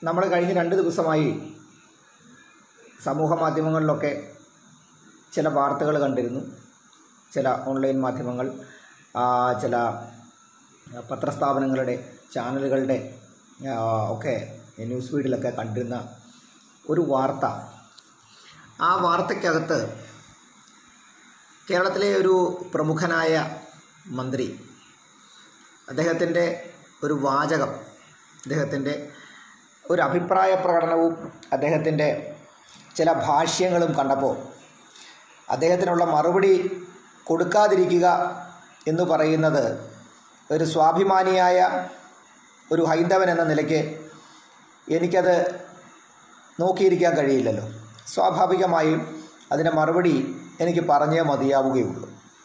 നമ്മൾ കഴിഞ്ഞ രണ്ട് ദിവസമായി സമൂഹ മാധ്യമങ്ങളിലൊക്കെ ചില വാർത്തകൾ കണ്ടിരുന്നു ചില ഓൺലൈൻ മാധ്യമങ്ങൾ ആ, ചില പത്രസ്ഥാപനങ്ങളുടെ ചാനലുകളുടെ ആ, ഒക്കെ ന്യൂസ് ഫീഡിലൊക്കെ കണ്ടിരുന്ന ഒരു വാർത്ത ആ വാർത്തയ്ക്കകത്ത് കേരളത്തിലെ ഒരു പ്രമുഖനായ മന്ത്രി അദ്ദേഹത്തിൻ്റെ ഒരു വാചകം അദ്ദേഹത്തിൻ്റെ ഒരു അഭിപ്രായ പ്രകടനവും അദ്ദേഹത്തിൻ്റെ ചില ഭാഷ്യങ്ങളും കണ്ടപ്പോൾ അദ്ദേഹത്തിനുള്ള മറുപടി കൊടുക്കാതിരിക്കുക എന്ന് പറയുന്നത് ഒരു സ്വാഭിമാനിയായ ഒരു ഹൈന്ദവൻ എന്ന നിലയ്ക്ക് എനിക്കത് നോക്കിയിരിക്കാൻ കഴിയില്ലല്ലോ സ്വാഭാവികമായും അതിൻ്റെ മറുപടി എനിക്ക് പറഞ്ഞേ മതിയാവുകയുള്ളൂ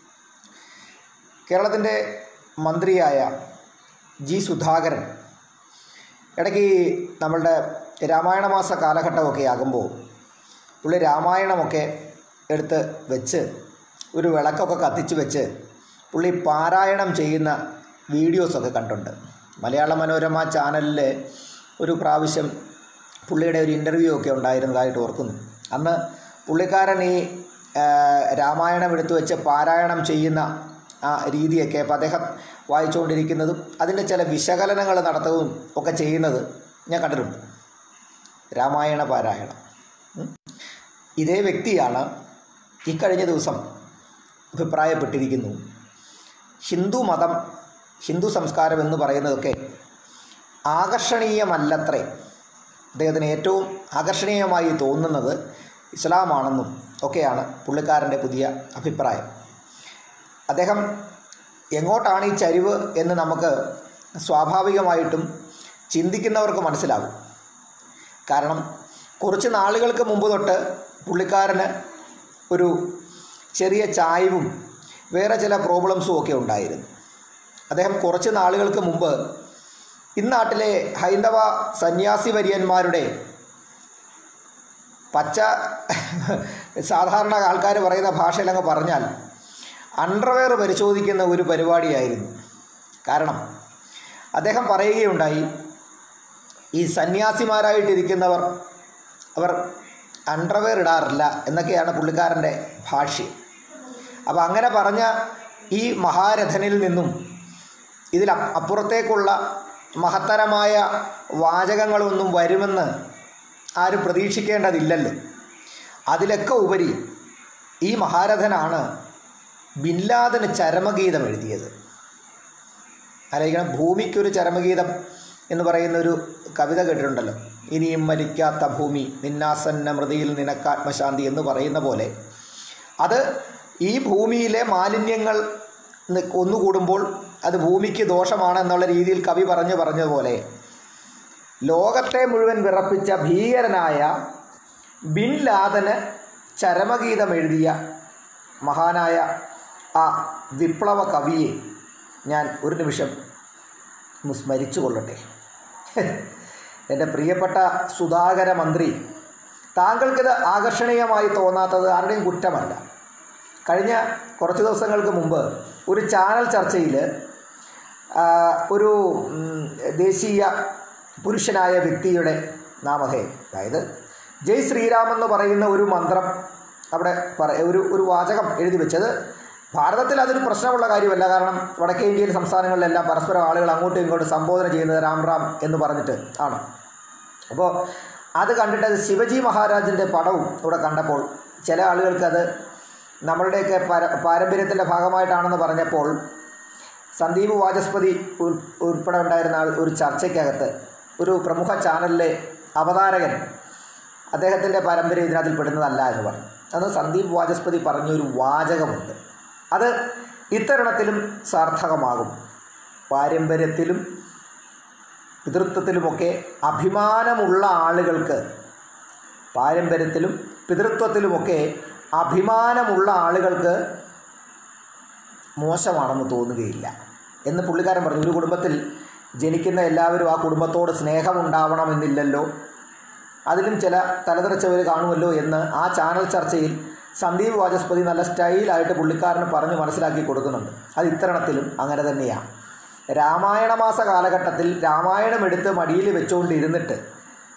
കേരളത്തിൻ്റെ മന്ത്രിയായ ജി സുധാകരൻ ഇടയ്ക്ക് ഈ നമ്മളുടെ രാമായണ മാസ കാലഘട്ടമൊക്കെ ആകുമ്പോൾ പുള്ളി രാമായണമൊക്കെ എടുത്ത് വെച്ച് ഒരു വിളക്കൊക്കെ കത്തിച്ച് വെച്ച് പുള്ളി പാരായണം ചെയ്യുന്ന വീഡിയോസൊക്കെ കണ്ടിട്ടുണ്ട് മലയാള മനോരമ ചാനലിൽ ഒരു പ്രാവശ്യം പുള്ളിയുടെ ഒരു ഇൻ്റർവ്യൂ ഒക്കെ ഉണ്ടായിരുന്നതായിട്ട് ഓർക്കുന്നു അന്ന് പുള്ളിക്കാരൻ ഈ ആ, രാമായണം എടുത്തു വെച്ച് പാരായണം ചെയ്യുന്ന ആ രീതിയൊക്കെ അപ്പോൾ അദ്ദേഹം വായിച്ചുകൊണ്ടിരിക്കുന്നതും അതിൻ്റെ ചില വിശകലനങ്ങൾ നടത്തുകയും ഒക്കെ ചെയ്യുന്നത് ഞാൻ കണ്ടിട്ടുണ്ട് രാമായണ പാരായണം ഉം. ഇതേ വ്യക്തിയാണ് ഇക്കഴിഞ്ഞ ദിവസം അഭിപ്രായപ്പെട്ടിരിക്കുന്നു ഹിന്ദു മതം ഹിന്ദു സംസ്കാരം എന്ന് പറയുന്നതൊക്കെ ആകർഷണീയമല്ലത്രേ അദ്ദേഹത്തിന് ഏറ്റവും ആകർഷണീയമായി തോന്നുന്നത് ഇസ്ലാമാണെന്നും ഒക്കെയാണ് പുള്ളിക്കാരൻ്റെ പുതിയ അഭിപ്രായം അദ്ദേഹം എങ്ങോട്ടാണ് ഈ ചരിവ് എന്ന് നമുക്ക് സ്വാഭാവികമായിട്ടും ചിന്തിക്കുന്നവർക്ക് മനസ്സിലാകും കാരണം കുറച്ച് നാളുകൾക്ക് മുമ്പ് തൊട്ട് പുള്ളിക്കാരന് ഒരു ചെറിയ ചായവും വേറെ ചില പ്രോബ്ലംസും ഒക്കെ ഉണ്ടായിരുന്നു അദ്ദേഹം കുറച്ച് നാളുകൾക്ക് മുമ്പ് ഇന്നാട്ടിലെ ഹൈന്ദവ സന്യാസി വര്യന്മാരുടെ പച്ച സാധാരണ ആൾക്കാർ പറയുന്ന ഭാഷയിലങ്ങ് പറഞ്ഞാൽ അണ്ടർവെയർ പരിശോധിക്കുന്ന ഒരു പരിപാടിയായിരുന്നു കാരണം അദ്ദേഹം പറയുകയുണ്ടായി ഈ സന്യാസിമാരായിട്ടിരിക്കുന്നവർ അവർ അണ്ടർവെയർ ഇടാറില്ല എന്നൊക്കെയാണ് പുള്ളിക്കാരൻ്റെ ഭാഷ്യം അപ്പോൾ അങ്ങനെ പറഞ്ഞ ഈ മഹാരഥനിൽ നിന്നും ഇതിൽ അപ്പ- അപ്പുറത്തേക്കുള്ള മഹത്തരമായ വാചകങ്ങളൊന്നും വരുമെന്ന് ആരും പ്രതീക്ഷിക്കേണ്ടതില്ലല്ലോ അതിലൊക്കെ ഉപരി ഈ മഹാരഥനാണ് ബിൻലാദന് ചരമഗീതം എഴുതിയത് ആലോചിക്കണം ഭൂമിക്കൊരു ചരമഗീതം എന്ന് പറയുന്ന ഒരു കവിത കേട്ടിട്ടുണ്ടല്ലോ ഇനിയും മരിക്കാത്ത ഭൂമി നിന്നാസന്ന മൃതിയിൽ നിനക്കാത്മശാന്തി എന്ന് പറയുന്ന പോലെ അത് ഈ ഭൂമിയിലെ മാലിന്യങ്ങൾ നി- ഒന്നുകൂടുമ്പോൾ അത് ഭൂമിക്ക് ദോഷമാണ് എന്നുള്ള രീതിയിൽ കവി പറഞ്ഞു പറഞ്ഞതുപോലെ ലോകത്തെ മുഴുവൻ വിറപ്പിച്ച ഭീകരനായ ബിൻ ലാദന് ചരമഗീതം എഴുതിയ മഹാനായ ആ വിപ്ലവ കവിയെ ഞാൻ ഒരു നിമിഷം ഒന്ന് സ്മരിച്ചു കൊള്ളട്ടെ എൻ്റെ പ്രിയപ്പെട്ട സുധാകര മന്ത്രി താങ്കൾക്കിത് ആകർഷണീയമായി തോന്നാത്തത് ആരുടെയും കുറ്റമല്ല കഴിഞ്ഞ കുറച്ച് ദിവസങ്ങൾക്ക് മുമ്പ് ഒരു ചാനൽ ചർച്ചയിൽ ഒരു ഉം, ദേശീയ പുരുഷനായ വ്യക്തിയുടെ നാമധേ അതായത് ജയ് ശ്രീരാം എന്ന് പറയുന്ന ഒരു മന്ത്രം അവിടെ പറ ഒരു ഒരു വാചകം എഴുതി വെച്ചത് ഭാരതത്തിൽ അതൊരു പ്രശ്നമുള്ള കാര്യമല്ല കാരണം വടക്കേ ഇന്ത്യൻ സംസ്ഥാനങ്ങളിലെല്ലാം പരസ്പരം ആളുകൾ അങ്ങോട്ടും ഇങ്ങോട്ടും സംബോധന ചെയ്യുന്നത് രാം റാം എന്ന് പറഞ്ഞിട്ട് ആണ് അപ്പോൾ അത് കണ്ടിട്ട് അത് ശിവജി മഹാരാജിൻ്റെ പടവും ഇവിടെ കണ്ടപ്പോൾ ചില ആളുകൾക്ക് അത് നമ്മളുടെയൊക്കെ പാര പാരമ്പര്യത്തിൻ്റെ ഭാഗമായിട്ടാണെന്ന് പറഞ്ഞപ്പോൾ സന്ദീപ് വാചസ്പതി ഉൾ- ഉൾപ്പെടെ ഉണ്ടായിരുന്ന ആൾ ഒരു ചർച്ചയ്ക്കകത്ത് ഒരു പ്രമുഖ ചാനലിലെ അവതാരകൻ അദ്ദേഹത്തിൻ്റെ പാരമ്പര്യം ഇതിനകത്തിൽ പെടുന്നതല്ല എന്ന് പറഞ്ഞു അന്ന് സന്ദീപ് വാചസ്പതി പറഞ്ഞൊരു വാചകമുണ്ട് അത് ഇത്തരണത്തിലും സാർത്ഥകമാകും പാരമ്പര്യത്തിലും പിതൃത്വത്തിലുമൊക്കെ അഭിമാനമുള്ള ആളുകൾക്ക് പാരമ്പര്യത്തിലും പിതൃത്വത്തിലുമൊക്കെ അഭിമാനമുള്ള ആളുകൾക്ക് മോശമാണെന്ന് തോന്നുകയില്ല എന്ന് പുള്ളിക്കാരൻ പറഞ്ഞു ഒരു കുടുംബത്തിൽ ജനിക്കുന്ന എല്ലാവരും ആ കുടുംബത്തോട് സ്നേഹമുണ്ടാവണമെന്നില്ലല്ലോ അതിലും ചില തലതെറിച്ചവർ കാണുമല്ലോ എന്ന് ആ ചാനൽ ചർച്ചയിൽ സന്ദീപ് വാചസ്പതി നല്ല സ്റ്റൈലായിട്ട് പുള്ളിക്കാരന് പറഞ്ഞ് മനസ്സിലാക്കി കൊടുക്കുന്നുണ്ട് അത് ഇത്തരണത്തിലും അങ്ങനെ തന്നെയാണ് രാമായണ മാസ കാലഘട്ടത്തിൽ രാമായണം എടുത്ത് മടിയിൽ വെച്ചുകൊണ്ടിരുന്നിട്ട്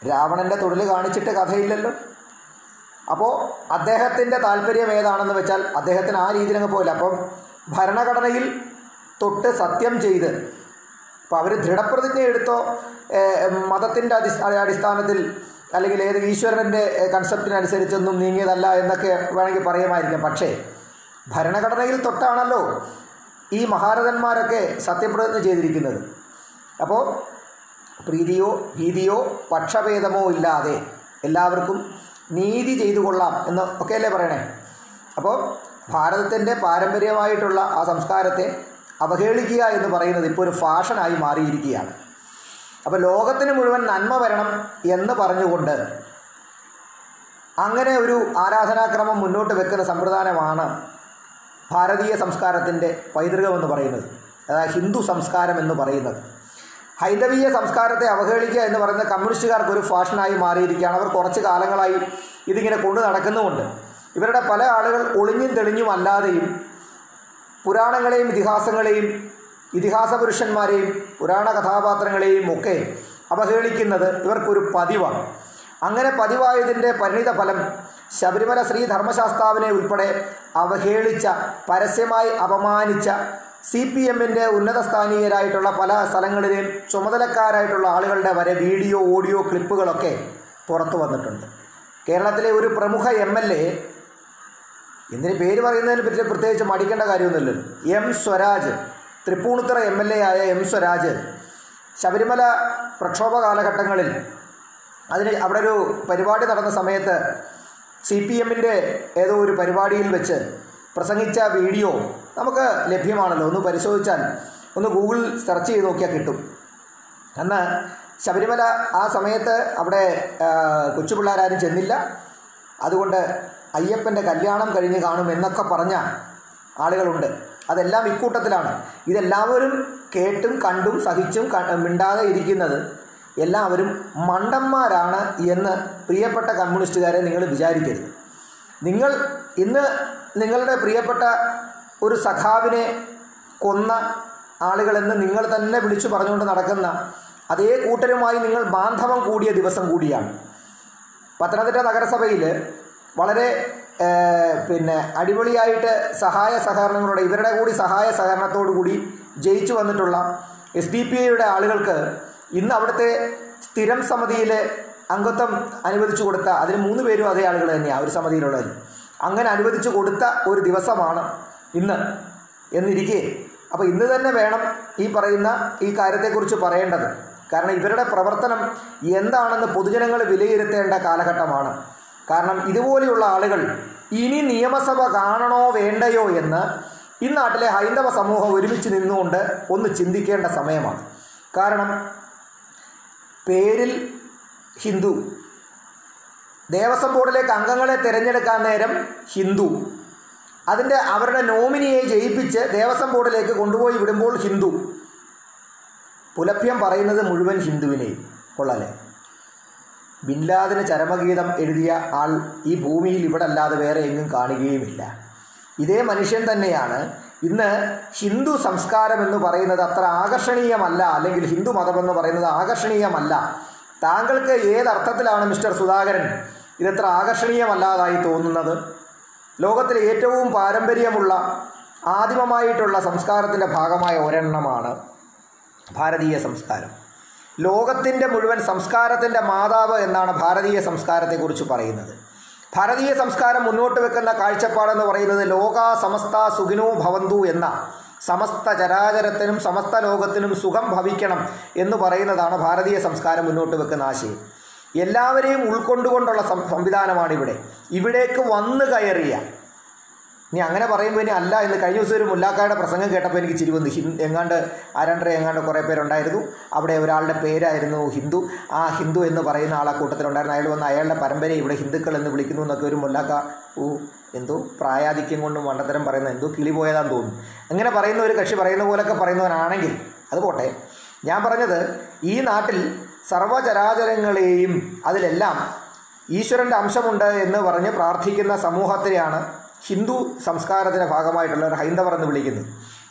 രാവണൻ്റെ തൊഴിൽ കാണിച്ചിട്ട് കഥയില്ലല്ലോ അപ്പോൾ അദ്ദേഹത്തിൻ്റെ താല്പര്യം ഏതാണെന്ന് വെച്ചാൽ അദ്ദേഹത്തിന് ആ രീതിയിൽ അങ്ങ് പോയില്ല അപ്പം ഭരണഘടനയിൽ തൊട്ട് സത്യം ചെയ്ത് അപ്പോൾ അവർ ദൃഢപ്രതിജ്ഞ എടുത്തോ മതത്തിൻ്റെ അടി അടിസ്ഥാനത്തിൽ അല്ലെങ്കിൽ ഏത് ഈശ്വരൻ്റെ കൺസെപ്റ്റിനനുസരിച്ചൊന്നും നീങ്ങിയതല്ല എന്നൊക്കെ വേണമെങ്കിൽ പറയുമായിരിക്കാം പക്ഷേ ഭരണഘടനയിൽ തൊട്ടാണല്ലോ ഈ മഹാരഥന്മാരൊക്കെ സത്യപ്രതിജ്ഞ ചെയ്തിരിക്കുന്നത് അപ്പോൾ പ്രീതിയോ ഭീതിയോ പക്ഷഭേദമോ ഇല്ലാതെ എല്ലാവർക്കും നീതി ചെയ്തു കൊള്ളാം എന്ന് ഒക്കെയല്ലേ പറയണേ അപ്പോൾ ഭാരതത്തിൻ്റെ പാരമ്പര്യമായിട്ടുള്ള ആ സംസ്കാരത്തെ അവഹേളിക്കുക എന്ന് പറയുന്നത് ഇപ്പോൾ ഒരു ഫാഷനായി മാറിയിരിക്കുകയാണ് അപ്പോൾ ലോകത്തിന് മുഴുവൻ നന്മ വരണം എന്ന് പറഞ്ഞുകൊണ്ട് അങ്ങനെ ഒരു ആരാധനാക്രമം മുന്നോട്ട് വെക്കുന്ന സമ്പ്രദായമാണ് ഭാരതീയ സംസ്കാരത്തിൻ്റെ പൈതൃകമെന്ന് പറയുന്നത് അതായത് ഹിന്ദു സംസ്കാരം എന്ന് പറയുന്നത് ഹൈന്ദവീയ സംസ്കാരത്തെ അവഹേളിക്കുക എന്ന് പറയുന്നത് കമ്മ്യൂണിസ്റ്റുകാർക്ക് ഒരു ഫാഷനായി മാറിയിരിക്കുകയാണ് അവർ കുറച്ച് കാലങ്ങളായി ഇതിങ്ങനെ കൊണ്ടു നടക്കുന്നുമുണ്ട് ഇവരുടെ പല ആളുകൾ ഒളിഞ്ഞും തെളിഞ്ഞും അല്ലാതെയും പുരാണങ്ങളെയും ഇതിഹാസങ്ങളെയും ഇതിഹാസ പുരുഷന്മാരെയും പുരാണ കഥാപാത്രങ്ങളെയും ഒക്കെ അവഹേളിക്കുന്നത് ഇവർക്കൊരു പതിവാണ് അങ്ങനെ പതിവായതിൻ്റെ പരിണിത ഫലം ശബരിമല ശ്രീ ധർമ്മശാസ്താവിനെ ഉൾപ്പെടെ അവഹേളിച്ച പരസ്യമായി അപമാനിച്ച സി പി എമ്മിൻ്റെ ഉന്നത സ്ഥാനീയരായിട്ടുള്ള പല സ്ഥലങ്ങളിലെയും ചുമതലക്കാരായിട്ടുള്ള ആളുകളുടെ വരെ വീഡിയോ ഓഡിയോ ക്ലിപ്പുകളൊക്കെ പുറത്തു വന്നിട്ടുണ്ട് കേരളത്തിലെ ഒരു പ്രമുഖ എം എൽ എ ഇതിന് പേര് പറയുന്നതിന് പറ്റി പ്രത്യേകിച്ച് മടിക്കേണ്ട കാര്യമൊന്നുമില്ലല്ലോ M Swaraj Thrippunithura M L A ആയ എം സ്വരാജ് ശബരിമല പ്രക്ഷോഭ കാലഘട്ടങ്ങളിൽ അതിന് അവിടെ ഒരു പരിപാടി നടന്ന സമയത്ത് സി പി എമ്മിൻ്റെ ഏതോ ഒരു പരിപാടിയിൽ വെച്ച് പ്രസംഗിച്ച വീഡിയോ നമുക്ക് ലഭ്യമാണല്ലോ ഒന്ന് പരിശോധിച്ചാൽ ഒന്ന് ഗൂഗിൾ സെർച്ച് ചെയ്ത് നോക്കിയാൽ കിട്ടും അന്ന് ശബരിമല ആ സമയത്ത് അവിടെ കൊച്ചുപിള്ളേരാരും ചെന്നില്ല അതുകൊണ്ട് അയ്യപ്പൻ്റെ കല്യാണം കഴിഞ്ഞ് കാണും എന്നൊക്കെ പറഞ്ഞ ആളുകളുണ്ട് അതെല്ലാം ഇക്കൂട്ടത്തിലാണ് ഇതെല്ലാവരും കേട്ടും കണ്ടും സഹിച്ചും മിണ്ടാതെ ഇരിക്കുന്നത് എല്ലാവരും മണ്ടന്മാരാണ് എന്ന് പ്രിയപ്പെട്ട കമ്മ്യൂണിസ്റ്റുകാരെ നിങ്ങൾ വിചാരിക്കരുത് നിങ്ങൾ ഇന്ന് നിങ്ങളുടെ പ്രിയപ്പെട്ട ഒരു സഖാവിനെ കൊന്ന ആളുകളെന്ന് നിങ്ങൾ തന്നെ വിളിച്ചു പറഞ്ഞുകൊണ്ട് നടക്കുന്ന അതേ കൂട്ടരുമായി നിങ്ങൾ ബാന്ധവം കൂടിയ ദിവസം കൂടിയാണ് പത്തനംതിട്ട നഗരസഭയിൽ വളരെ പിന്നെ അടിപൊളിയായിട്ട് സഹായ സഹകരണങ്ങളുടെ ഇവരുടെ കൂടി സഹായ സഹകരണത്തോടു കൂടി ജയിച്ചു വന്നിട്ടുള്ള എസ് ഡി പി ഐയുടെ ആളുകൾക്ക് ഇന്ന് അവിടുത്തെ സ്ഥിരം സമിതിയിൽ അംഗത്വം അനുവദിച്ചു കൊടുത്ത അതിന് മൂന്ന് പേരും അതേ ആളുകൾ തന്നെയാണ് ഒരു സമിതിയിലുള്ളത് അങ്ങനെ അനുവദിച്ചു കൊടുത്ത ഒരു ദിവസമാണ് ഇന്ന് എന്നിരിക്കെ അപ്പോൾ ഇന്ന് തന്നെ വേണം ഈ പറയുന്ന ഈ കാര്യത്തെക്കുറിച്ച് പറയേണ്ടത് കാരണം ഇവരുടെ പ്രവർത്തനം എന്താണെന്ന് പൊതുജനങ്ങൾ വിലയിരുത്തേണ്ട കാലഘട്ടമാണ് കാരണം ഇതുപോലെയുള്ള ആളുകൾ ഇനി നിയമസഭ കാണണോ വേണ്ടയോ എന്ന് ഈ നാട്ടിലെ ഹൈന്ദവ സമൂഹം ഒരുമിച്ച് നിന്നുകൊണ്ട് ഒന്ന് ചിന്തിക്കേണ്ട സമയമാണ് കാരണം പേരിൽ ഹിന്ദു ദേവസ്വം ബോർഡിലേക്ക് അംഗങ്ങളെ തിരഞ്ഞെടുക്കാൻ നേരം ഹിന്ദു അതിൻ്റെ അവരുടെ നോമിനിയെ ജയിപ്പിച്ച് ദേവസ്വം ബോർഡിലേക്ക് കൊണ്ടുപോയി വിടുമ്പോൾ ഹിന്ദു പുലഭ്യം പറയുന്നത് മുഴുവൻ ഹിന്ദുവിനെയും കൊള്ളാലേ ബിൻലാദിന് ചരമഗീതം എഴുതിയ ആൾ ഈ ഭൂമിയിൽ ഇവിടെ അല്ലാതെ വേറെ എങ്ങും കാണുകയുമില്ല ഇതേ മനുഷ്യൻ തന്നെയാണ് ഇന്ന് ഹിന്ദു സംസ്കാരം എന്ന് പറയുന്നത് അത്ര ആകർഷണീയമല്ല അല്ലെങ്കിൽ ഹിന്ദു മതം എന്ന് പറയുന്നത് ആകർഷണീയമല്ല താങ്കൾക്ക് ഏതർത്ഥത്തിലാണ് മിസ്റ്റർ സുധാകരൻ ഇതത്ര ആകർഷണീയമല്ലാതായി തോന്നുന്നത് ലോകത്തിലെ ഏറ്റവും പാരമ്പര്യമുള്ള ആദിമമായിട്ടുള്ള സംസ്കാരത്തിൻ്റെ ഭാഗമായ ഒരെണ്ണമാണ് ഭാരതീയ സംസ്കാരം ലോകത്തിൻ്റെ മുഴുവൻ സംസ്കാരത്തിൻ്റെ മാതാവ് എന്നാണ് ഭാരതീയ സംസ്കാരത്തെക്കുറിച്ച് പറയുന്നത് ഭാരതീയ സംസ്കാരം മുന്നോട്ട് വെക്കുന്ന കാഴ്ചപ്പാടെന്ന് പറയുന്നത് ലോക സമസ്ത സുഖിനോ ഭവന്തു എന്ന സമസ്ത ചരാചരത്തിനും സമസ്ത ലോകത്തിനും സുഖം ഭവിക്കണം എന്ന് പറയുന്നതാണ് ഭാരതീയ സംസ്കാരം മുന്നോട്ട് വെക്കുന്ന ആശയം എല്ലാവരെയും ഉൾക്കൊണ്ടുകൊണ്ടുള്ള സംവിധാനമാണ് ഇവിടെ ഇവിടേക്ക് വന്നു കയറിയ ഇനി അങ്ങനെ പറയുമ്പോൾ ഇനി അല്ല എന്ന് കഴിഞ്ഞ ദിവസം ഒരു മുല്ലാക്കായുടെ പ്രസംഗം കേട്ടപ്പോൾ എനിക്ക് ചിരി വന്നു ഹിന്ദു എങ്ങാണ്ട് ആരണ്ടര എങ്ങാണ്ട് കുറേ പേരുണ്ടായിരുന്നു അവിടെ ഒരാളുടെ പേരായിരുന്നു ഹിന്ദു ആ ഹിന്ദു എന്ന് പറയുന്ന ആളെ കൂട്ടത്തിലുണ്ടായിരുന്നു അയാൾ വന്ന് അയാളുടെ പരമ്പരയെ ഇവിടെ ഹിന്ദുക്കൾ എന്ന് വിളിക്കുന്നു എന്നൊക്കെ ഒരു മുല്ലാക്ക ഓ എന്തോ പ്രായാധിക്യം കൊണ്ടും മണ്ടത്തരം പറയുന്ന എന്തോ കിളി പോയതാന്ന് തോന്നുന്നു അങ്ങനെ പറയുന്ന ഒരു കക്ഷി പറയുന്ന പോലൊക്കെ പറയുന്നവനാണെങ്കിൽ അത് പോട്ടെ ഞാൻ പറഞ്ഞത് ഈ നാട്ടിൽ സർവചരാചരങ്ങളെയും അതിലെല്ലാം ഈശ്വരൻ്റെ അംശമുണ്ട് എന്ന് പറഞ്ഞ് പ്രാർത്ഥിക്കുന്ന സമൂഹത്തിനെയാണ് ഹിന്ദു സംസ്കാരത്തിൻ്റെ ഭാഗമായിട്ടുള്ള ഒരു ഹൈന്ദവർ എന്ന് വിളിക്കുന്നത്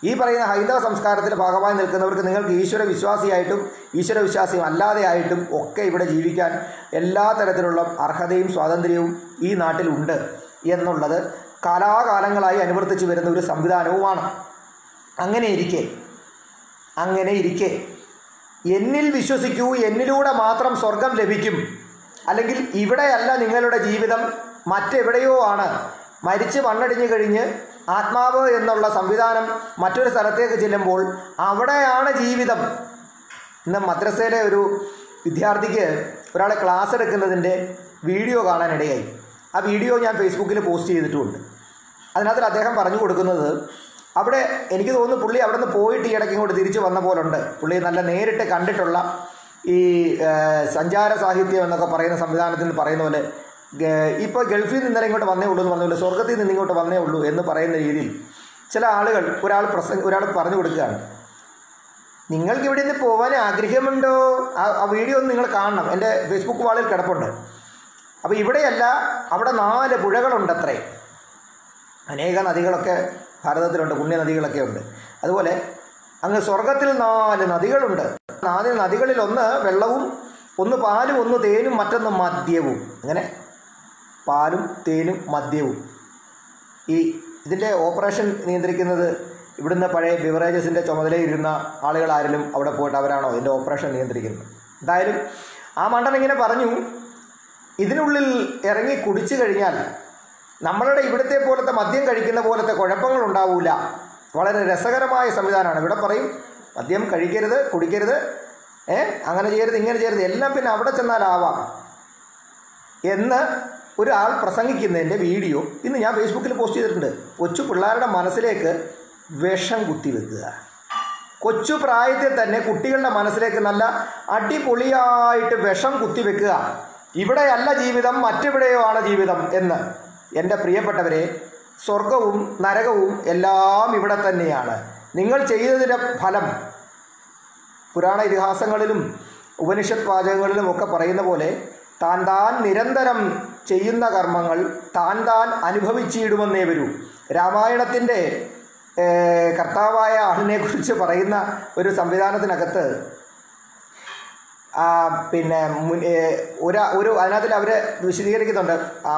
ഈ പറയുന്ന ഹൈന്ദവ സംസ്കാരത്തിൻ്റെ ഭാഗമായി നിൽക്കുന്നവർക്ക് നിങ്ങൾക്ക് ഈശ്വര വിശ്വാസിയായിട്ടും ഈശ്വര വിശ്വാസിയും അല്ലാതെ ആയിട്ടും ഒക്കെ ഇവിടെ ജീവിക്കാൻ എല്ലാ തരത്തിലുള്ള അർഹതയും സ്വാതന്ത്ര്യവും ഈ നാട്ടിലുണ്ട് എന്നുള്ളത് കാലാകാലങ്ങളായി അനുവർത്തിച്ചു വരുന്ന ഒരു സംവിധാനവുമാണ് അങ്ങനെ ഇരിക്കെ അങ്ങനെ ഇരിക്കെ എന്നിൽ വിശ്വസിക്കൂ എന്നിലൂടെ മാത്രം സ്വർഗം ലഭിക്കും അല്ലെങ്കിൽ ഇവിടെയല്ല നിങ്ങളുടെ ജീവിതം മറ്റെവിടെയോ ആണ് മരിച്ച് മണ്ണടിഞ്ഞു കഴിഞ്ഞ് ആത്മാവ് എന്നുള്ള സംവിധാനം മറ്റൊരു സ്ഥലത്തേക്ക് ചെല്ലുമ്പോൾ അവിടെയാണ് ജീവിതം ഇന്ന് മദ്രസയിലെ ഒരു വിദ്യാർത്ഥിക്ക് ഒരാളെ ക്ലാസ് എടുക്കുന്നതിൻ്റെ വീഡിയോ കാണാനിടയായി ആ വീഡിയോ ഞാൻ ഫേസ്ബുക്കിൽ പോസ്റ്റ് ചെയ്തിട്ടുമുണ്ട് അതിനകത്ത് അദ്ദേഹം പറഞ്ഞു കൊടുക്കുന്നത് അവിടെ എനിക്ക് തോന്നുന്നു പുള്ളി അവിടെ നിന്ന് പോയിട്ട് ഈ ഇടയ്ക്ക് ഇങ്ങോട്ട് തിരിച്ചു വന്ന പോലുണ്ട് പുള്ളി നല്ല നേരിട്ട് കണ്ടിട്ടുള്ള ഈ ഏഹ്, സഞ്ചാര സാഹിത്യം എന്നൊക്കെ പറയുന്ന സംവിധാനത്തിൽ പറയുന്ന പോലെ ഇപ്പോൾ ഗൾഫിൽ നിന്ന് ഇന്നലെ ഇങ്ങോട്ട് വന്നേ ഉള്ളൂ എന്ന് പറഞ്ഞ പോലെ സ്വർഗത്തിൽ നിന്ന് ഇങ്ങോട്ട് വന്നേ ഉള്ളൂ എന്ന് പറയുന്ന രീതിയിൽ ചില ആളുകൾ ഒരാൾ പ്രസംഗ ഒരാൾ പറഞ്ഞു കൊടുക്കുകയാണ് നിങ്ങൾക്ക് ഇവിടെ നിന്ന് പോകാൻ ആഗ്രഹമുണ്ടോ ആ ആ വീഡിയോ ഒന്ന് നിങ്ങൾ കാണണം എൻ്റെ ഫേസ്ബുക്ക് വാളിൽ കിടപ്പുണ്ട് അപ്പോൾ ഇവിടെയല്ല അവിടെ നാല് പുഴകളുണ്ടത്രേ അനേക നദികളൊക്കെ ഭാരതത്തിലുണ്ട് പുണ്യ നദികളൊക്കെ ഉണ്ട് അതുപോലെ അങ്ങ് സ്വർഗത്തിൽ നാല് നദികളുണ്ട് നാല് നദികളിൽ ഒന്ന് വെള്ളവും ഒന്ന് പാലും ഒന്ന് തേനും മറ്റൊന്ന് മദ്യവും അങ്ങനെ പാലും തേനും മദ്യവും ഈ ഇതിൻ്റെ ഓപ്പറേഷൻ നിയന്ത്രിക്കുന്നത് ഇവിടുന്ന് പഴയ ബിവറേജസിൻ്റെ ചുമതലയിരുന്ന ആളുകൾ ആരെങ്കിലും അവിടെ പോയിട്ട് അവരാണോ ഇതിൻ്റെ ഓപ്പറേഷൻ നിയന്ത്രിക്കുന്നത് എന്തായാലും ആ മണ്ടൻ ഇങ്ങനെ പറഞ്ഞു ഇതിനുള്ളിൽ ഇറങ്ങി കുടിച്ചു കഴിഞ്ഞാൽ നമ്മളുടെ ഇവിടുത്തെ പോലത്തെ മദ്യം കഴിക്കുന്ന പോലത്തെ കുഴപ്പങ്ങൾ ഉണ്ടാവില്ല വളരെ രസകരമായ സംവിധാനമാണ് ഇവിടെ പറയും മദ്യം കഴിക്കരുത് കുടിക്കരുത് ഏ അങ്ങനെ ചെയ്യരുത് ഇങ്ങനെ ചെയ്യരുത് എല്ലാം പിന്നെ അവിടെ ചെന്നാലാവാം എന്ന് ഒരാൾ പ്രസംഗിക്കുന്നതിൻ്റെ വീഡിയോ ഇന്ന് ഞാൻ ഫേസ്ബുക്കിൽ പോസ്റ്റ് ചെയ്തിട്ടുണ്ട് കൊച്ചു പിള്ളേരുടെ മനസ്സിലേക്ക് വിഷം കുത്തിവെക്കുക കൊച്ചു പ്രായത്തിൽ തന്നെ കുട്ടികളുടെ മനസ്സിലേക്ക് നല്ല അടിപൊളിയായിട്ട് വിഷം കുത്തിവെക്കുക ഇവിടെയല്ല ജീവിതം മറ്റെവിടെയോ ആണ് ജീവിതം എന്ന് എൻ്റെ പ്രിയപ്പെട്ടവരെ സ്വർഗവും നരകവും എല്ലാം ഇവിടെ തന്നെയാണ് നിങ്ങൾ ചെയ്തതിൻ്റെ ഫലം പുരാണ ഇതിഹാസങ്ങളിലും ഉപനിഷത്ത് വാചകങ്ങളിലും ഒക്കെ പറയുന്ന പോലെ താൻ താൻ നിരന്തരം ചെയ്യുന്ന കർമ്മങ്ങൾ താൻ താൻ അനുഭവിച്ചിടുമെന്നേ വരൂ രാമായണത്തിൻ്റെ ഏഹ്, കർത്താവായ ആളിനെക്കുറിച്ച് പറയുന്ന ഒരു സംവിധാനത്തിനകത്ത് ആ, പിന്നെ മുൻ- ഏ, ഒരു ഒരു അതിനകത്തിൽ അവർ വിശദീകരിക്കുന്നുണ്ട്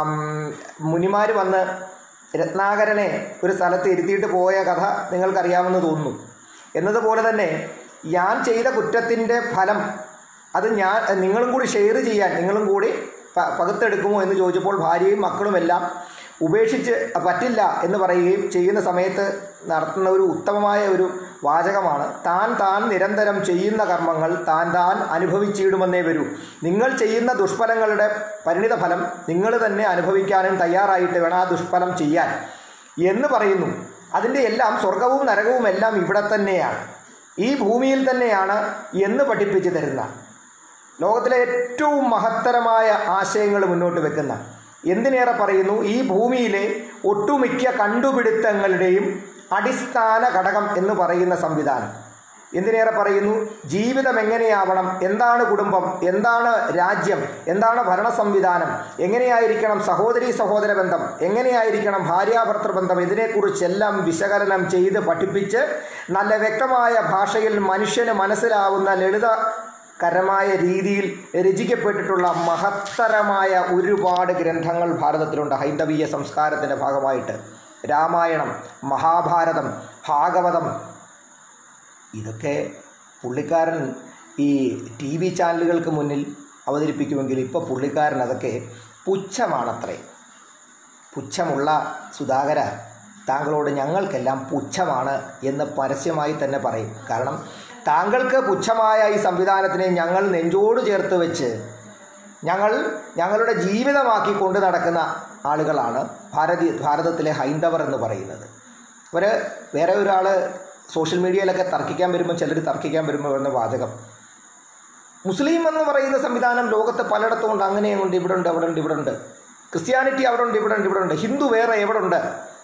മുനിമാർ വന്ന് രത്നാകരനെ ഒരു സ്ഥലത്ത് ഇരുത്തിയിട്ട് പോയ കഥ നിങ്ങൾക്കറിയാമെന്ന് തോന്നുന്നു എന്നതുപോലെ തന്നെ ഞാൻ ചെയ്ത കുറ്റത്തിൻ്റെ ഫലം അത് ഞാൻ നിങ്ങളും കൂടി ഷെയർ ചെയ്യാൻ നിങ്ങളും കൂടി പ- പകുത്തെടുക്കുമോ എന്ന് ചോദിച്ചപ്പോൾ ഭാര്യയും മക്കളും എല്ലാം ഉപേക്ഷിച്ച് പറ്റില്ല എന്ന് പറയുകയും ചെയ്യുന്ന സമയത്ത് നടത്തുന്ന ഒരു ഉത്തമമായ ഒരു വാചകമാണ് താൻ താൻ നിരന്തരം ചെയ്യുന്ന കർമ്മങ്ങൾ താൻ താൻ അനുഭവിച്ചിടുമെന്നേ വരൂ നിങ്ങൾ ചെയ്യുന്ന ദുഷ്ഫലങ്ങളുടെ പരിണിത ഫലം നിങ്ങൾ തന്നെ അനുഭവിക്കാനും തയ്യാറായിട്ട് വേണം ആ ദുഷ്ഫലം ചെയ്യാൻ എന്ന് പറയുന്നു അതിൻ്റെ എല്ലാം സ്വർഗവും നരകവും എല്ലാം ഇവിടെ തന്നെയാണ് ഈ ഭൂമിയിൽ തന്നെയാണ് എന്ന് പഠിപ്പിച്ചു തരുന്ന ലോകത്തിലെ ഏറ്റവും മഹത്തരമായ ആശയങ്ങൾ മുന്നോട്ട് വെക്കുന്ന എന്തിനേറെ പറയുന്നു ഈ ഭൂമിയിലെ ഒട്ടുമിക്ക കണ്ടുപിടുത്തങ്ങളുടെയും അടിസ്ഥാന ഘടകം എന്ന് പറയുന്ന സംവിധാനം എന്തിനേറെ പറയുന്നു ജീവിതം എങ്ങനെയാവണം എന്താണ് കുടുംബം എന്താണ് രാജ്യം എന്താണ് ഭരണ സംവിധാനം എങ്ങനെയായിരിക്കണം സഹോദരി സഹോദര ബന്ധം എങ്ങനെയായിരിക്കണം ഭാര്യാഭർത്തൃ ബന്ധം ഇതിനെക്കുറിച്ചെല്ലാം വിശകലനം ചെയ്ത് പഠിപ്പിച്ച് നല്ല വ്യക്തമായ ഭാഷയിൽ മനുഷ്യന് മനസ്സിലാവുന്ന ലളിത കരമായ രീതിയിൽ രചിക്കപ്പെട്ടിട്ടുള്ള മഹത്തരമായ ഒരുപാട് ഗ്രന്ഥങ്ങൾ ഭാരതത്തിലുണ്ട് ഹൈന്ദവീയ സംസ്കാരത്തിൻ്റെ ഭാഗമായിട്ട് രാമായണം മഹാഭാരതം ഭാഗവതം ഇതൊക്കെ പുള്ളിക്കാരൻ ഈ ടി വി ചാനലുകൾക്ക് മുന്നിൽ അവതരിപ്പിക്കുമെങ്കിൽ ഇപ്പോൾ പുള്ളിക്കാരൻ അതൊക്കെ പുച്ഛമാണത്രേ പുച്ഛമുള്ള സുധാകര താങ്കളോട് ഞങ്ങൾക്കെല്ലാം പുച്ഛമാണ് എന്ന് പരസ്യമായി തന്നെ പറയും കാരണം താങ്കൾക്ക് പുച്ഛമായ ഈ സംവിധാനത്തിനെ ഞങ്ങൾ നെഞ്ചോട് ചേർത്ത് വെച്ച് ഞങ്ങൾ ഞങ്ങളുടെ ജീവിതമാക്കി കൊണ്ട് നടക്കുന്ന ആളുകളാണ് ഭാരതി ഭാരതത്തിലെ ഹൈന്ദവർ എന്ന് പറയുന്നത് അവർ വേറെ ഒരാൾ സോഷ്യൽ മീഡിയയിലൊക്കെ തർക്കിക്കാൻ വരുമ്പോൾ ചിലർ തർക്കിക്കാൻ വരുമ്പോൾ വരുന്ന വാചകം മുസ്ലിം എന്ന് പറയുന്ന സംവിധാനം ലോകത്ത് പലയിടത്തും ഉണ്ട് അങ്ങനെയുണ്ട് ഇവിടെ ഉണ്ട് അവിടെ ഉണ്ട് ഇവിടെ ഉണ്ട് ക്രിസ്ത്യാനിറ്റി അവിടെ ഉണ്ട് ഇവിടെ ഉണ്ട് ഇവിടെ ഉണ്ട് ഹിന്ദു വേറെ എവിടെ ഉണ്ട്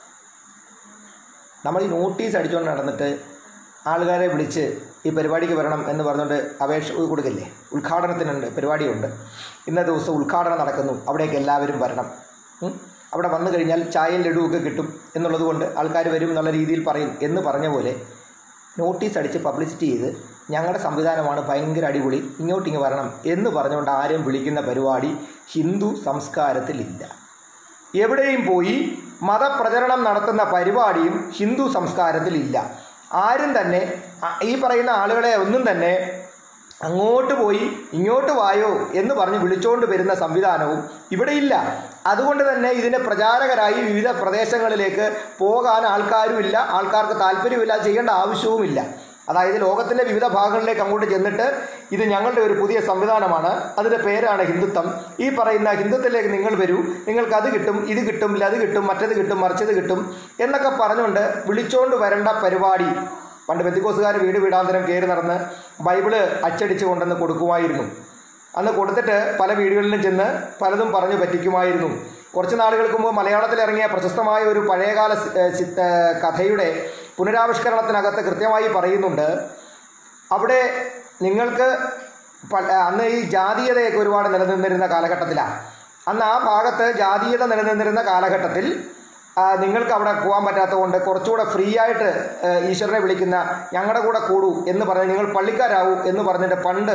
നമ്മൾ ഈ നോട്ടീസ് അടിച്ചുകൊണ്ട് നടന്നിട്ട് ആളുകാരെ വിളിച്ച് ഈ പരിപാടിക്ക് വരണം എന്ന് പറഞ്ഞുകൊണ്ട് അപേക്ഷ കൊടുക്കില്ലേ ഉദ്ഘാടനത്തിനുണ്ട് പരിപാടിയുണ്ട് ഇന്ന ദിവസം ഉദ്ഘാടനം നടക്കുന്നു അവിടേക്ക് എല്ലാവരും വരണം ഉം. അവിടെ വന്നു കഴിഞ്ഞാൽ ചായയും ലഡുവൊക്കെ കിട്ടും എന്നുള്ളത് കൊണ്ട് ആൾക്കാർ വരും എന്നുള്ള രീതിയിൽ പറയും എന്ന് പറഞ്ഞ പോലെ നോട്ടീസ് അടിച്ച് പബ്ലിസിറ്റി ചെയ്ത് ഞങ്ങളുടെ സംവിധാനമാണ് ഭയങ്കര അടിപൊളി ഇങ്ങോട്ടിങ്ങ് വരണം എന്ന് പറഞ്ഞുകൊണ്ട് ആരും വിളിക്കുന്ന പരിപാടി ഹിന്ദു സംസ്കാരത്തിലില്ല എവിടെയും പോയി മതപ്രചരണം നടത്തുന്ന പരിപാടിയും ഹിന്ദു സംസ്കാരത്തിലില്ല ആരും തന്നെ അ- ഈ പറയുന്ന ആളുകളെ ഒന്നും തന്നെ അങ്ങോട്ട് പോയി ഇങ്ങോട്ട് വായോ എന്ന് പറഞ്ഞ് വിളിച്ചുകൊണ്ട് വരുന്ന സംവിധാനവും ഇവിടെയില്ല അതുകൊണ്ട് തന്നെ ഇതിന് പ്രചാരകരായി വിവിധ പ്രദേശങ്ങളിലേക്ക് പോകാൻ ആൾക്കാരുമില്ല ആൾക്കാർക്ക് താല്പര്യമില്ല ചെയ്യേണ്ട ആവശ്യവുമില്ല അതായത് ലോകത്തിൻ്റെ വിവിധ ഭാഗങ്ങളിലേക്ക് അങ്ങോട്ട് ചെന്നിട്ട് ഇത് ഞങ്ങളുടെ ഒരു പുതിയ സംവിധാനമാണ് അതിൻ്റെ പേരാണ് ഹിന്ദുത്വം ഈ പറയുന്ന ഹിന്ദുത്വത്തിലേക്ക് നിങ്ങൾ വരൂ നിങ്ങൾക്ക് അത് കിട്ടും ഇത് കിട്ടും അത് കിട്ടും മറ്റത് കിട്ടും മറിച്ചത് കിട്ടും എന്നൊക്കെ പറഞ്ഞുകൊണ്ട് വിളിച്ചോണ്ട് വരേണ്ട പരിപാടി പണ്ട് ബന്ധുക്കോസുകാർ വീട് വീടാന്തരം കയറി നടന്ന് ബൈബിള് അച്ചടിച്ച് കൊണ്ടുവന്ന് കൊടുക്കുമായിരുന്നു അന്ന് കൊടുത്തിട്ട് പല വീടുകളിലും ചെന്ന് പലതും പറഞ്ഞു പറ്റിക്കുമായിരുന്നു കുറച്ച് നാളുകൾക്ക് മുമ്പ് മലയാളത്തിൽ ഇറങ്ങിയ പ്രശസ്തമായ ഒരു പഴയകാല സി- ഏ, ചി- ഏ, കഥയുടെ പുനരാവിഷ്കരണത്തിനകത്ത് കൃത്യമായി പറയുന്നുണ്ട് അവിടെ നിങ്ങൾക്ക് പ- അന്ന് ഈ ജാതീയതയൊക്കെ ഒരുപാട് നിലനിന്നിരുന്ന കാലഘട്ടത്തിലാണ് അന്ന് ആ ഭാഗത്ത് ജാതീയത നിലനിന്നിരുന്ന കാലഘട്ടത്തിൽ ആ, നിങ്ങൾക്ക് അവിടെ പോകാൻ പറ്റാത്തതുകൊണ്ട് കുറച്ചുകൂടെ ഫ്രീ ആയിട്ട് ഏ, ഈശ്വരനെ വിളിക്കുന്ന ഞങ്ങളുടെ കൂടെ കൂടൂ എന്ന് പറഞ്ഞ് നിങ്ങൾ പള്ളിക്കാരാവൂ എന്ന് പറഞ്ഞിട്ട് പണ്ട്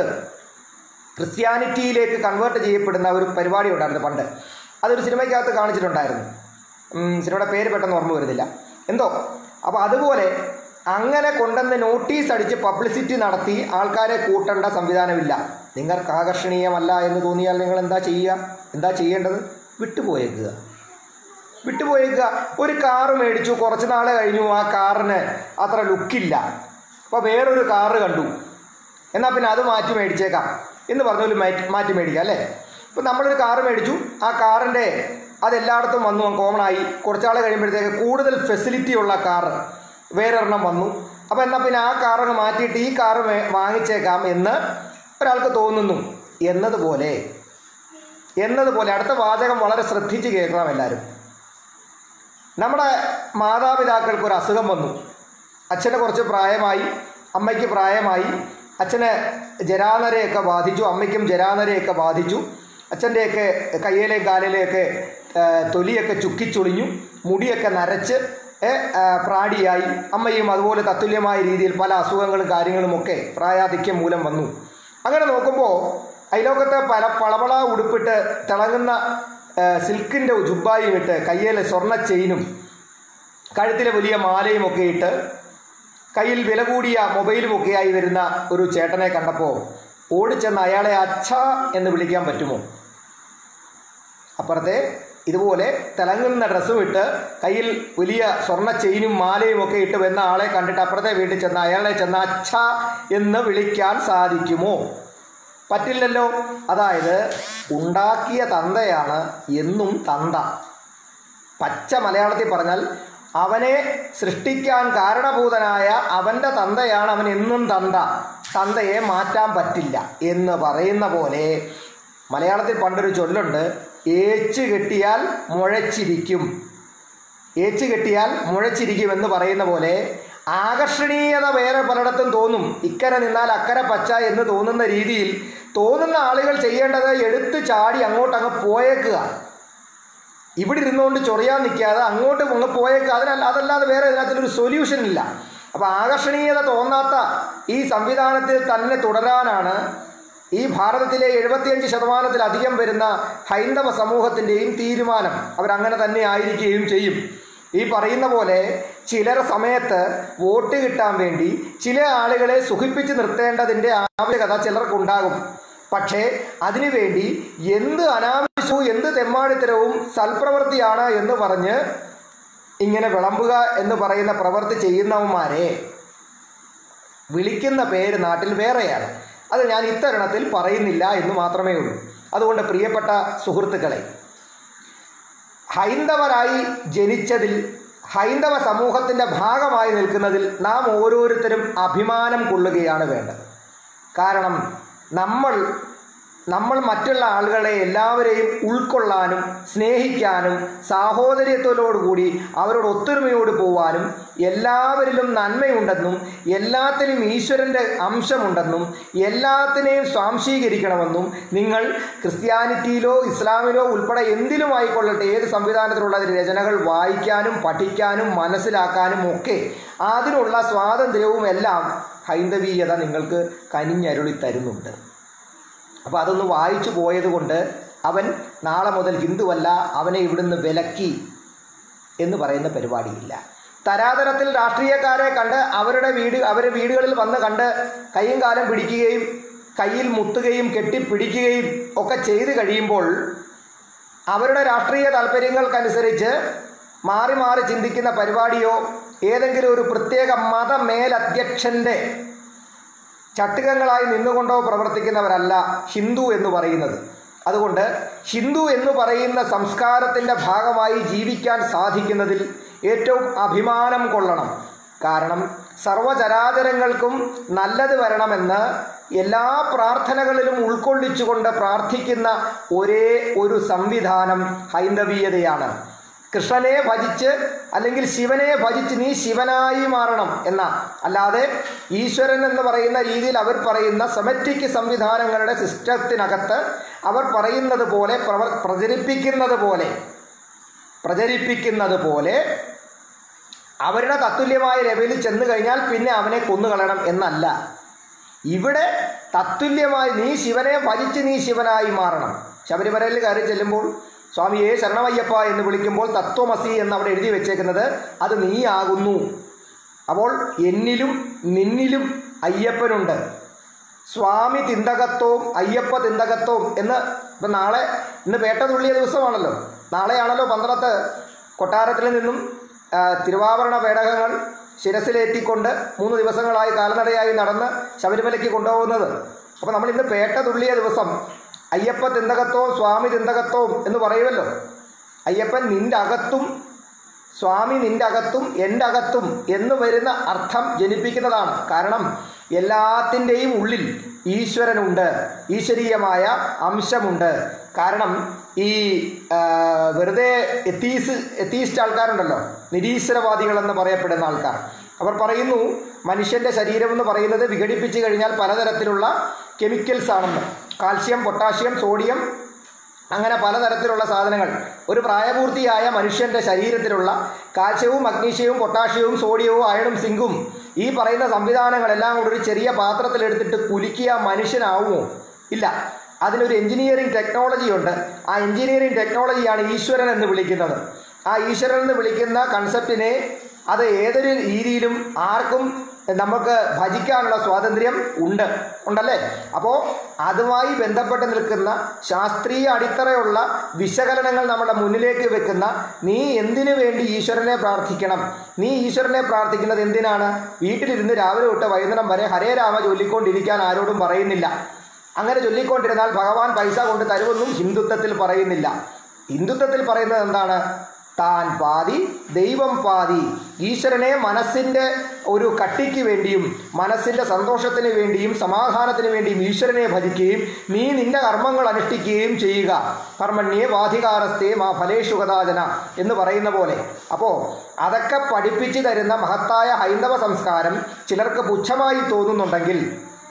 ക്രിസ്ത്യാനിറ്റിയിലേക്ക് കൺവേർട്ട് ചെയ്യപ്പെടുന്ന ഒരു പരിപാടി ഉണ്ടായിരുന്നു പണ്ട് അതൊരു സിനിമയ്ക്കകത്ത് കാണിച്ചിട്ടുണ്ടായിരുന്നു ഉം, സിനിമയുടെ പേര് പെട്ടെന്ന് ഓർമ്മ വരുന്നില്ല എന്തോ അപ്പോൾ അതുപോലെ അങ്ങനെ കൊണ്ടുവന്ന് നോട്ടീസ് അടിച്ച് പബ്ലിസിറ്റി നടത്തി ആൾക്കാരെ കൂട്ടേണ്ട സംവിധാനമില്ല നിങ്ങൾക്ക് ആകർഷണീയമല്ല എന്ന് തോന്നിയാൽ നിങ്ങൾ എന്താ ചെയ്യുക എന്താ ചെയ്യേണ്ടത് വിട്ടുപോയേക്കുക വിട്ടുപോയേക്കുക ഒരു കാറ് മേടിച്ചു കുറച്ച് നാൾ കഴിഞ്ഞു ആ കാറിന് അത്ര ലുക്കില്ല അപ്പോൾ വേറൊരു കാറ് കണ്ടു എന്നാൽ പിന്നെ അത് മാറ്റി മേടിച്ചേക്കാം എന്ന് പറഞ്ഞൊരു മാറ്റി മാറ്റി മേടിക്കാം അല്ലേ ഇപ്പം നമ്മളൊരു കാറ് മേടിച്ചു ആ കാറിൻ്റെ അതെല്ലായിടത്തും വന്നു കോമൺ ആയി കുറച്ചാൾ കഴിയുമ്പോഴത്തേക്ക് കൂടുതൽ ഫെസിലിറ്റി ഉള്ള കാറ് വേറൊരെണ്ണം വന്നു അപ്പോൾ എന്നാൽ പിന്നെ ആ കാറങ്ങ് മാറ്റിയിട്ട് ഈ കാറ് വേ- വാങ്ങിച്ചേക്കാം എന്ന് ഒരാൾക്ക് തോന്നുന്നു എന്നതുപോലെ എന്നതുപോലെ അടുത്ത വാചകം വളരെ ശ്രദ്ധിച്ച് കേൾക്കണം എല്ലാവരും നമ്മുടെ മാതാപിതാക്കൾക്ക് ഒരു അസുഖം വന്നു അച്ഛന് കുറച്ച് പ്രായമായി അമ്മയ്ക്ക് പ്രായമായി അച്ഛന് ജരാനരയൊക്കെ ബാധിച്ചു അമ്മയ്ക്കും ജരാനരയൊക്കെ ബാധിച്ചു അച്ഛൻ്റെയൊക്കെ കയ്യിലെയും കാലിലെയൊക്കെ ആ, തൊലിയൊക്കെ ചുക്കിച്ചുളിഞ്ഞു മുടിയൊക്കെ നരച്ച് ഏ, ആ, പ്രാടിയായി അമ്മയും അതുപോലെ തത്തുല്യമായ രീതിയിൽ പല അസുഖങ്ങളും കാര്യങ്ങളുമൊക്കെ പ്രായാധിക്യം മൂലം വന്നു അങ്ങനെ നോക്കുമ്പോൾ അയലോക്കത്തെ പല പളപള ഉടുപ്പിട്ട് തിളങ്ങുന്ന സിൽക്കിൻ്റെ ജുബായും ഇട്ട് കയ്യിലെ സ്വർണ്ണ ചെയിനും കഴുത്തിലെ വലിയ മാലയും ഒക്കെ ഇട്ട് കയ്യിൽ വില കൂടിയ മൊബൈലും ഒക്കെയായി വരുന്ന ഒരു ചേട്ടനെ കണ്ടപ്പോൾ ഓടിച്ചെന്ന് അയാളെ അച്ഛ എന്ന് വിളിക്കാൻ പറ്റുമോ അപ്പുറത്തെ ഇതുപോലെ തിളങ്ങുന്ന ഡ്രസ്സും ഇട്ട് കയ്യിൽ വലിയ സ്വർണ്ണ ചെയിനും മാലയും ഒക്കെ ഇട്ട് വന്ന ആളെ കണ്ടിട്ട് അപ്പുറത്തെ വീട്ടിൽ ചെന്ന് അയാളെ ചെന്ന് അച്ഛ എന്ന് വിളിക്കാൻ സാധിക്കുമോ പറ്റില്ലല്ലോ അതായത് ഉണ്ടാക്കിയ തന്തയാണ് എന്നും തന്ത പച്ച മലയാളത്തിൽ പറഞ്ഞാൽ അവനെ സൃഷ്ടിക്കാൻ കാരണഭൂതനായ അവൻ്റെ തന്തയാണ് അവൻ എന്നും തന്ത തന്തയെ മാറ്റാൻ പറ്റില്ല എന്ന് പറയുന്ന പോലെ മലയാളത്തിൽ പണ്ടൊരു ചൊല്ലുണ്ട് ഏച്ച് കെട്ടിയാൽ മുഴച്ചിരിക്കും ഏച്ച് കെട്ടിയാൽ മുഴച്ചിരിക്കും എന്ന് പറയുന്ന പോലെ ആകർഷണീയത വേറെ പലയിടത്തും തോന്നും ഇക്കരെ നിന്നാൽ അക്കരെ പച്ച എന്ന് തോന്നുന്ന രീതിയിൽ തോന്നുന്ന ആളുകൾ ചെയ്യേണ്ടത് എടുത്ത് ചാടി അങ്ങോട്ട് അങ്ങ് പോയേക്കുക ഇവിടെ ഇരുന്നുകൊണ്ട് ചൊറിയാൻ നിൽക്കാതെ അങ്ങോട്ട് അങ്ങ് പോയേക്കുക അതിനല്ല അതല്ലാതെ വേറെ ഇതിനകത്തൊരു സൊല്യൂഷൻ ഇല്ല അപ്പോൾ ആകർഷണീയത തോന്നാത്ത ഈ സംവിധാനത്തിൽ തന്നെ തുടരാനാണ് ഈ ഭാരതത്തിലെ എഴുപത്തിയഞ്ച് ശതമാനത്തിലധികം വരുന്ന ഹൈന്ദവ സമൂഹത്തിൻ്റെയും തീരുമാനം അവരങ്ങനെ തന്നെ ആയിരിക്കുകയും ചെയ്യും ഈ പറയുന്ന പോലെ ചിലർ സമയത്ത് വോട്ട് കിട്ടാൻ വേണ്ടി ചില ആളുകളെ സുഖിപ്പിച്ച് നിർത്തേണ്ടതിൻ്റെ ആവശ്യകത ചിലർക്കുണ്ടാകും പക്ഷേ അതിനുവേണ്ടി എന്ത് അനാവശ്യവും എന്ത് തെമ്മാടിത്തരവും സൽപ്രവൃത്തിയാണ് എന്ന് പറഞ്ഞ് ഇങ്ങനെ വിളമ്പുക എന്ന് പറയുന്ന പ്രവൃത്തി ചെയ്യുന്നവന്മാരെ വിളിക്കുന്ന പേര് നാട്ടിൽ വേറെയാണ് അത് ഞാൻ ഇത്തരുണത്തിൽ പറയുന്നില്ല എന്ന് മാത്രമേ ഉള്ളൂ അതുകൊണ്ട് പ്രിയപ്പെട്ട സുഹൃത്തുക്കളെ ഹൈന്ദവരായി ജനിച്ചതിൽ ഹൈന്ദവ സമൂഹത്തിൻ്റെ ഭാഗമായി നിൽക്കുന്നതിൽ നാം ഓരോരുത്തരും അഭിമാനം കൊള്ളുകയാണ് വേണ്ടത് കാരണം നമ്മൾ നമ്മൾ മറ്റുള്ള ആളുകളെ എല്ലാവരെയും ഉൾക്കൊള്ളാനും സ്നേഹിക്കാനും സാഹോദര്യത്തോടുകൂടി അവരോട് ഒത്തൊരുമയോട് പോവാനും എല്ലാവരിലും നന്മയുണ്ടെന്നും എല്ലാത്തിലും ഈശ്വരൻ്റെ അംശമുണ്ടെന്നും എല്ലാത്തിനെയും സ്വാംശീകരിക്കണമെന്നും നിങ്ങൾ ക്രിസ്ത്യാനിറ്റിയിലോ ഇസ്ലാമിലോ ഉൾപ്പെടെ എന്തിലും ആയിക്കൊള്ളട്ടെ ഏത് സംവിധാനത്തിലുള്ള രചനകൾ വായിക്കാനും പഠിക്കാനും മനസ്സിലാക്കാനും ഒക്കെ അതിനുള്ള സ്വാതന്ത്ര്യവും എല്ലാം ഹൈന്ദവീയത നിങ്ങൾക്ക് കനിഞ്ഞരുളി തരുന്നുണ്ട് അപ്പോൾ അതൊന്ന് വായിച്ചു പോയത് കൊണ്ട് അവൻ നാളെ മുതൽ ഹിന്ദുവല്ല അവനെ ഇവിടുന്ന് വിലക്കി എന്ന് പറയുന്ന പരിപാടിയില്ല തരാതരത്തിൽ രാഷ്ട്രീയക്കാരെ കണ്ട് അവരുടെ വീട് അവരുടെ വീടുകളിൽ വന്ന് കണ്ട് കൈയും കാലം പിടിക്കുകയും കയ്യിൽ മുത്തുകയും കെട്ടിപ്പിടിക്കുകയും ഒക്കെ ചെയ്തു കഴിയുമ്പോൾ അവരുടെ രാഷ്ട്രീയ താല്പര്യങ്ങൾക്കനുസരിച്ച് മാറി മാറി ചിന്തിക്കുന്ന പരിപാടിയോ ഏതെങ്കിലും ഒരു പ്രത്യേക മതമേലധ്യക്ഷൻ്റെ ചട്ടുകങ്ങളായി നിന്നുകൊണ്ടോ പ്രവർത്തിക്കുന്നവരല്ല ഹിന്ദു എന്ന് പറയുന്നത് അതുകൊണ്ട് ഹിന്ദു എന്ന് പറയുന്ന സംസ്കാരത്തിൻ്റെ ഭാഗമായി ജീവിക്കാൻ സാധിക്കുന്നതിൽ ഏറ്റവും അഭിമാനം കൊള്ളണം കാരണം സർവചരാചരങ്ങൾക്കും നല്ലത് വരണമെന്ന് എല്ലാ പ്രാർത്ഥനകളിലും ഉൾക്കൊള്ളിച്ചുകൊണ്ട് പ്രാർത്ഥിക്കുന്ന ഒരേ ഒരു സംവിധാനം ഹൈന്ദവീയതയാണ് കൃഷ്ണനെ ഭജിച്ച് അല്ലെങ്കിൽ ശിവനെ ഭജിച്ച് നീ ശിവനായി മാറണം എന്ന അല്ലാതെ ഈശ്വരൻ എന്ന് പറയുന്ന രീതിയിൽ അവർ പറയുന്ന സെമറ്റിക് സംവിധാനങ്ങളുടെ സിസ്റ്റത്തിനകത്ത് അവർ പറയുന്നത് പോലെ പ്രവർ പ്രചരിപ്പിക്കുന്നത് പോലെ പ്രചരിപ്പിക്കുന്നത് പോലെ അവരുടെ തത്തുല്യമായ ലെവലിൽ ചെന്ന് കഴിഞ്ഞാൽ പിന്നെ അവനെ കൊന്നുകളയണം എന്നല്ല ഇവിടെ തത്തുല്യമായി നീ ശിവനെ ഭജിച്ച് നീ ശിവനായി മാറണം ശബരിമലയിൽ കയറി ചെല്ലുമ്പോൾ സ്വാമിയെ ശരണമയ്യപ്പ എന്ന് വിളിക്കുമ്പോൾ തത്വമസി എന്ന് അവിടെ എഴുതി വെച്ചേക്കുന്നത് അത് നീയാകുന്നു അപ്പോൾ എന്നിലും നിന്നിലും അയ്യപ്പനുണ്ട് സ്വാമി തിന്തകത്വവും അയ്യപ്പ തിന്തകത്വവും എന്ന് ഇപ്പം നാളെ ഇന്ന് പേട്ട തുള്ളിയ ദിവസമാണല്ലോ നാളെയാണല്ലോ പന്ത്രണ്ട് കൊട്ടാരത്തിൽ നിന്നും ആ, തിരുവാഭരണ പേടകങ്ങൾ ശിരസിലേറ്റിക്കൊണ്ട് മൂന്ന് ദിവസങ്ങളായി കാൽനടയായി നടന്ന് ശബരിമലയ്ക്ക് കൊണ്ടുപോകുന്നത് അപ്പോൾ നമ്മൾ ഇന്ന് പേട്ട തുള്ളിയ ദിവസം അയ്യപ്പ തിന്തകത്വവും സ്വാമി തിന്തകത്വവും എന്ന് പറയുമല്ലോ അയ്യപ്പൻ നിന്റെ അകത്തും സ്വാമി നിന്റെ അകത്തും എൻ്റെ അകത്തും എന്ന് വരുന്ന അർത്ഥം ജനിപ്പിക്കുന്നതാണ് കാരണം എല്ലാത്തിൻ്റെയും ഉള്ളിൽ ഈശ്വരനുണ്ട് ഈശ്വരീയമായ അംശമുണ്ട് കാരണം ഈ ആ, വെറുതെ എത്തീസ് എത്തീസ്റ്റ് ആൾക്കാരുണ്ടല്ലോ നിരീശ്വരവാദികളെന്ന് പറയപ്പെടുന്ന ആൾക്കാർ അവർ പറയുന്നു മനുഷ്യൻ്റെ ശരീരം എന്ന് പറയുന്നത് വിഘടിപ്പിച്ച് കഴിഞ്ഞാൽ പലതരത്തിലുള്ള കെമിക്കൽസ് ആണെന്ന് കാൽഷ്യം പൊട്ടാഷ്യം സോഡിയം അങ്ങനെ പലതരത്തിലുള്ള സാധനങ്ങൾ ഒരു പ്രായപൂർത്തിയായ മനുഷ്യൻ്റെ ശരീരത്തിലുള്ള കാൽസ്യവും മഗ്നീഷ്യവും പൊട്ടാഷ്യവും സോഡിയവും അയണും സിങ്കും ഈ പറയുന്ന സംവിധാനങ്ങളെല്ലാം കൂടി ഒരു ചെറിയ പാത്രത്തിലെടുത്തിട്ട് കുലുക്കിയ മനുഷ്യനാവുമോ ഇല്ല അതിനൊരു എഞ്ചിനീയറിംഗ് ടെക്നോളജി ഉണ്ട് ആ എഞ്ചിനീയറിംഗ് ടെക്നോളജിയാണ് ഈശ്വരൻ എന്ന് വിളിക്കുന്നത് ആ ഈശ്വരൻ എന്ന് വിളിക്കുന്ന കൺസെപ്റ്റിനെ അത് ഏതൊരു രീതിയിലും ആർക്കും നമുക്ക് ഭജിക്കാനുള്ള സ്വാതന്ത്ര്യം ഉണ്ട് ഉണ്ടല്ലേ അപ്പോൾ അതുമായി ബന്ധപ്പെട്ട് നിൽക്കുന്ന ശാസ്ത്രീയ അടിത്തറയുള്ള വിശകലനങ്ങൾ നമ്മുടെ മുന്നിലേക്ക് വെക്കുന്ന നീ എന്തിനു വേണ്ടി ഈശ്വരനെ പ്രാർത്ഥിക്കണം നീ ഈശ്വരനെ പ്രാർത്ഥിക്കുന്നത് എന്തിനാണ് വീട്ടിലിരുന്ന് രാവിലെ തൊട്ട് വൈകുന്നേരം വരെ ഹരേ രാമ ചൊല്ലിക്കൊണ്ടിരിക്കാൻ ആരോടും പറയുന്നില്ല അങ്ങനെ ചൊല്ലിക്കൊണ്ടിരുന്നാൽ ഭഗവാൻ പൈസ കൊണ്ട് തരുമെന്നും ഹിന്ദുത്വത്തിൽ പറയുന്നില്ല ഹിന്ദുത്വത്തിൽ പറയുന്നത് എന്താണ് താൻ പാതി ദൈവം പാതി ഈശ്വരനെ മനസ്സിൻ്റെ ഒരു കട്ടിക്ക് വേണ്ടിയും മനസ്സിൻ്റെ സന്തോഷത്തിന് വേണ്ടിയും സമാധാനത്തിന് വേണ്ടിയും ഈശ്വരനെ ഭജിക്കുകയും നീ നിന്റെ കർമ്മങ്ങൾ അനുഷ്ഠിക്കുകയും ചെയ്യുക കർമ്മണ്യെ ബാധികാരസ്ഥേ മാ ഫലേഷു കഥാചന എന്ന് പറയുന്ന പോലെ അപ്പോൾ അതൊക്കെ പഠിപ്പിച്ചു തരുന്ന മഹത്തായ ഹൈന്ദവ സംസ്കാരം ചിലർക്ക് പുച്ഛമായി തോന്നുന്നുണ്ടെങ്കിൽ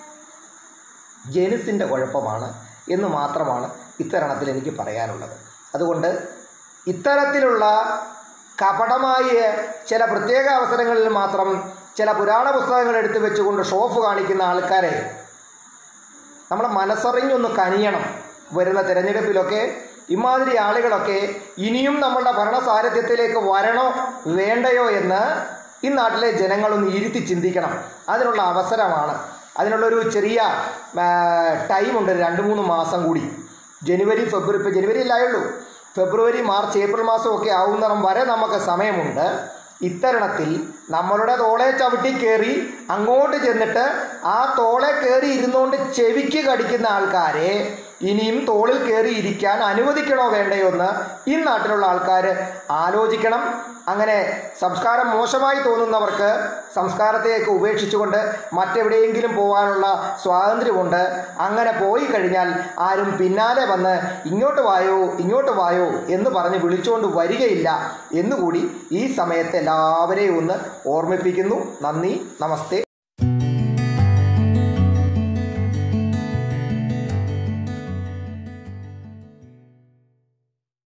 ജനുസിൻ്റെ കുഴപ്പമാണ് എന്ന് മാത്രമാണ് ഇത്തരണത്തിൽ എനിക്ക് പറയാനുള്ളത് അതുകൊണ്ട് ഇത്തരത്തിലുള്ള കപടമായ ചില പ്രത്യേക അവസരങ്ങളിൽ മാത്രം ചില പുരാണ പുസ്തകങ്ങൾ എടുത്തു വെച്ചുകൊണ്ട് ഷോഫ് കാണിക്കുന്ന ആൾക്കാരെ നമ്മുടെ മനസ്സറിഞ്ഞൊന്ന് കനിയണം വരുന്ന തിരഞ്ഞെടുപ്പിലൊക്കെ ഇമാതിരി ആളുകളൊക്കെ ഇനിയും നമ്മളുടെ ഭരണസാരഥ്യത്തിലേക്ക് വരണോ വേണ്ടയോ എന്ന് ഈ നാട്ടിലെ ജനങ്ങളൊന്ന് ഇരുത്തി ചിന്തിക്കണം അതിനുള്ള അവസരമാണ് അതിനുള്ളൊരു ചെറിയ ടൈമുണ്ട് രണ്ട് മൂന്ന് മാസം കൂടി ജനുവരി ഫെബ്രുവരി ഇപ്പോൾ ജനുവരി അല്ലായുള്ളൂ ഫെബ്രുവരി മാർച്ച് ഏപ്രിൽ മാസമൊക്കെ ആവുന്നിടം വരെ നമുക്ക് സമയമുണ്ട് ഇത്തരണത്തിൽ നമ്മളുടെ തോളെ ചവിട്ടി കയറി അങ്ങോട്ട് ചെന്നിട്ട് ആ തോളെ കയറി ഇരുന്നുകൊണ്ട് ചെവിക്ക് കടിക്കുന്ന ആൾക്കാരെ ഇനിയും തോളിൽ കയറി ഇരിക്കാൻ അനുവദിക്കണോ വേണ്ടയോ എന്ന് ഈ നാട്ടിലുള്ള ആൾക്കാർ ആലോചിക്കണം അങ്ങനെ സംസ്കാരം മോശമായി തോന്നുന്നവർക്ക് സംസ്കാരത്തെയൊക്കെ ഉപേക്ഷിച്ചുകൊണ്ട് മറ്റെവിടെയെങ്കിലും പോകാനുള്ള സ്വാതന്ത്ര്യമുണ്ട് അങ്ങനെ പോയി കഴിഞ്ഞാൽ ആരും പിന്നാലെ വന്ന് ഇങ്ങോട്ട് വായോ ഇങ്ങോട്ട് വായോ എന്ന് പറഞ്ഞ് വിളിച്ചുകൊണ്ട് വരികയില്ല എന്നുകൂടി ഈ സമയത്ത് എല്ലാവരെയും ഒന്ന് ഓർമ്മിപ്പിക്കുന്നു നന്ദി നമസ്തേ